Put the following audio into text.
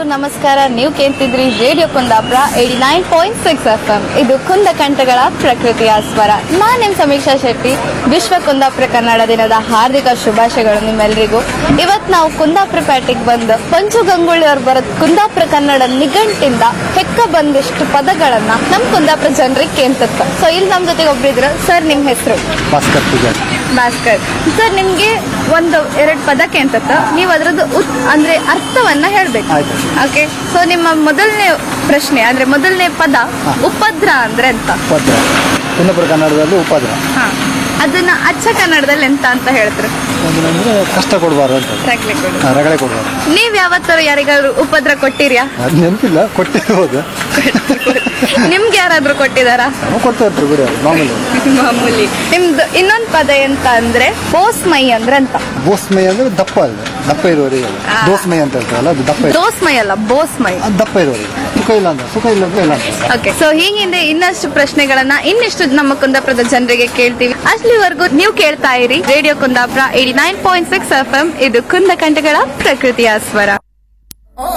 ನಮಸ್ಕಾರ ನೀವು ಕೇಳ್ತಿದ್ರಿ radio Kundapura eighty nine point six F M ಇದು ಕುಂದ ಕಂಠಗಳ ಪ್ರಕೃತಿಯ ಸ್ವರ ನಾನ್ ನಿಮ್ ಸಮೀಕ್ಷಾ ಶೆಟ್ಟಿ ವಿಶ್ವ ಕುಂದಾಪುರ ಕನ್ನಡ ದಿನದ ಹಾರ್ದಿಕ ಶುಭಾಶಯಗಳು ನಿಮ್ಮೆಲ್ಲರಿಗೂ ಇವತ್ ನಾವು ಕುಂದಾಪುರ ಪೇಟೆಗೆ ಬಂದು ಪಂಚು ಗಂಗೂಳಿ ಅವ್ರು ಬರೋದ್ ಕುಂದಾಪುರ ಕನ್ನಡ ನಿಘಂಟಿಂದ ಹೆಕ್ಕ ಬಂದಿಷ್ಟು ಪದಗಳನ್ನ ನಮ್ ಕುಂದಾಪುರ ಜನರಿಗೆ ಕೇಳ್ತತ್ತ ಸೊ ಇಲ್ಲಿ ನಮ್ ಜೊತೆಗೆ ಒಬ್ರಿದ್ರು ಸರ್ ನಿಮ್ ಹೆಸರು ಭಾಸ್ಕರ್ ಪೂಜಾರಿ ಭಾಸ್ಕರ್ ಸರ್ ನಿಮ್ಗೆ ಒಂದು ಎರಡು ಪದ ಕೇಳ್ತತ್ತ ನೀವು ಅದ್ರದ್ದು ಉತ್ ಅಂದ್ರೆ ಅರ್ಥವನ್ನ ಹೇಳ್ಬೇಕು ಆಯ್ತು. ಓಕೆ ಸೊ ನಿಮ್ಮ ಮೊದಲನೇ ಪ್ರಶ್ನೆ ಅಂದ್ರೆ ಮೊದಲನೇ ಪದ ಉಪದ್ರ ಅಂದ್ರೆ ಎಂತ ಉಪದ್ರ ಕುಂದಾಪುರ ಕನ್ನಡದಲ್ಲಿ ಉಪದ್ರ ಹಾ ಅದನ್ನ ಅಚ್ಚ ಕನ್ನಡದಲ್ಲಿ ಎಂತ ಅಂತ ಹೇಳ್ತಾರೆ ಅಂದ್ರೆ ಕಷ್ಟ ಕೊಡಬಾರ್ದು ಅಂತ ಹಾ, ರಗಳೆ ಕೊಡಬಾರ್ದು ನೀವ್ ಯಾವತ್ತಾರು ಯಾರಿಗಾದ್ರು ಉಪದ್ರ ಕೊಟ್ಟಿರ್ಯಾ ಅದು ನೆನಪಿಲ್ಲ ಕೊಟ್ಟಿರ್ಬೋದು ನಿಮ್ಗೆ ಯಾರಾದ್ರೂ ಕೊಟ್ಟಿದಾರಾ ನಾವು ಕೊಡ್ತಾ ಇರ್ತಾರೆ ಬಿಡಿ ಅದು ಮಾಮೂಲಿ ಮಾಮೂಲಿ ನಿಮ್ದು ಇನ್ನೊಂದ್ ಪದ ಎಂತ ಅಂದ್ರೆ ಬೋಸ್ಮೈ ಅಂದ್ರೆ ಅಂತ ಬೋಸ್ಮೈ ಅಂದ್ರೆ ದಪ್ಪ ಅಲ್ಲ ದಪ್ಪ ಇರುವವರಿಗೆ ಅಲ್ಲ ಆ. ದೋಸ್ಮೈ ಅಂತ ಹೇಳ್ತಾರಲ್ಲ ಅದು ದಪ್ಪ ಇರು ದೋಸ್ಮೈ ಅಲ್ಲ ಬೋಸ್ಮೈ ಅದು ದಪ್ಪ ಇರುವವರಿಗೆ ಸುಖ ಇಲ್ಲ ಅಂತ ಸುಖ ಇಲ್ಲ ಅಂದ್ರೆ ಇಲ್ಲ ಅಂತ ಓಕೆ ಸೊ ಹೀಗಿಂದ ಇನ್ನಷ್ಟು ಪ್ರಶ್ನೆಗಳನ್ನ ಇನ್ನಿಷ್ಟು ನಮ್ಮ ಕುಂದಾಪುರದ ಜನರಿಗೆ ಕೇಳ್ತೀವಿ ಅಲ್ಲಿವರೆಗೂ ನೀವು ಕೇಳ್ತಾ ಇರಿ radio Kundapura eighty nine point six F M ಇದು ಕುಂದ ಕಂಠಗಳ ಪ್ರಕೃತಿಯ ಸ್ವರ